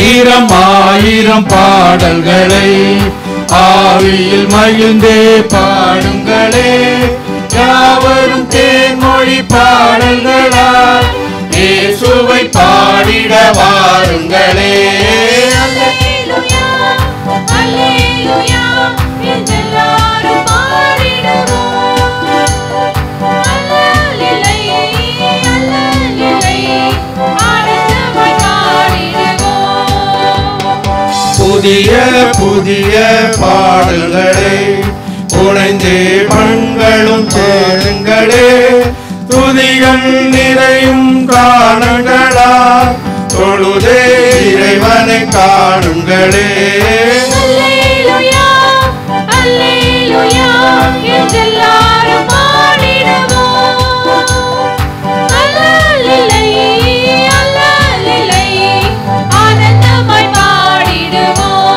ஆயிரம் ஆயிரம் பாடல்களை ஆவியில் மகிழ்ந்தே பாடுங்களே யாவரும் தேன்மொழி பாடல்களால் இயேசுவை பாடிட வாருங்களே அல்லேலூயா அல்லேலூயா என்றெல்லாரும் பாடிடுவோம் அல்லேலை அல்லேலை ஆனந்தமாய் பாடிடுவோம் புதிய புதிய பாடல்களை புனைந்தே பண்களும் தேடுங்களே துதிகள் நிறையும் காணுங்களா தொழுதே இறைவனை காணுங்களே அல்லேலூயா அல்லேலூயா என்றெல்லாரும் பாடிடுவோம் அல்லேலை அல்லேலை ஆனந்தமாய் பாடிடுவோம்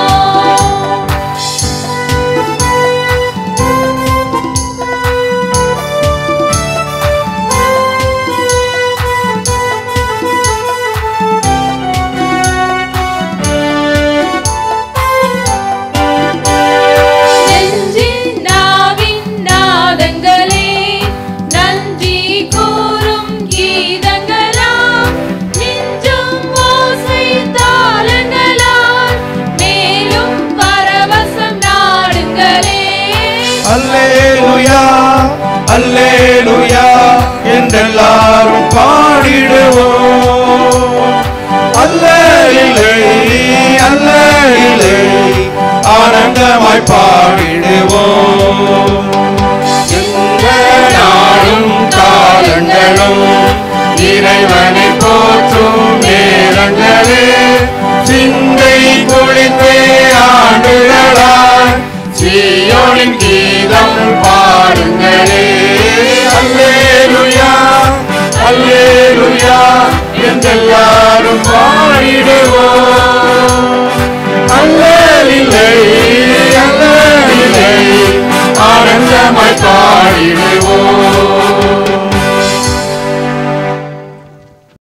நெஞ்சின் நாவின் நாதங்களே நன்றி கூறும் கீதங்களாம் நெஞ்சும் ஓசை தாளங்களால் மேலும் பரவசம் நாடுங்களே அல்லேலுயா அல்லேலுயா என்றெல்லாரும் பாடிடுவோம் அல்லேலே அல்லேலே ஆனந்தமாய் பாடிடுவோம் எந்த நாளும் காலங்களும் இறைவனை போற்றும் நேரங்களே சிந்தை குளித்தே ஆண்டுகளாய் சீயோனின் கீதம் பாடுங்களே அல்லேலுயா அல்லேலுயா என்றெல்லாரும் பாடிடுவோம் அல்லேலில்லை அல்லேலில்லை ஆனந்தமாய் பாடிடுவோம்